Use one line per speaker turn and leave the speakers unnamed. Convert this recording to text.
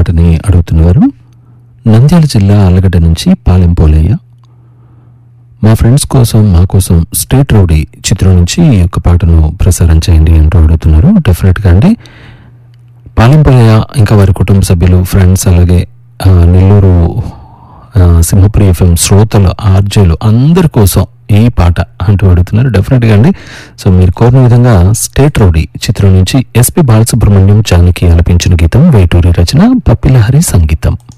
పాటని అడుగుతున్నారు నంద్యాల జిల్లా ఆలగడ్డ నుంచి పాలెంపోలయ్య మా ఫ్రెండ్స్ కోసం మా కోసం స్టేట్ రౌడీ చిత్రం నుంచి ఈ యొక్క పాటను ప్రసారం చేయండి అంటూ అడుగుతున్నారు డెఫినెట్గా అండి పాలెంపల్లయ్య ఇంకా వారి కుటుంబ సభ్యులు ఫ్రెండ్స్ అలాగే ఆ, నెల్లూరు ఆ, సింహపురి ఎఫ్ఎం శ్రోతలు ఆర్జేలు అందరి కోసం ఈ పాట అంటూ అడుగుతున్నారు డెఫినెట్గా అండి సో మీరు కోరిన విధంగా స్టేట్ రౌడీ చిత్రం నుంచి ఎస్పి బాలసుబ్రహ్మణ్యం జానకి ఆలపించిన గీతం వేటూరి రచన పప్పిలహరి సంగీతం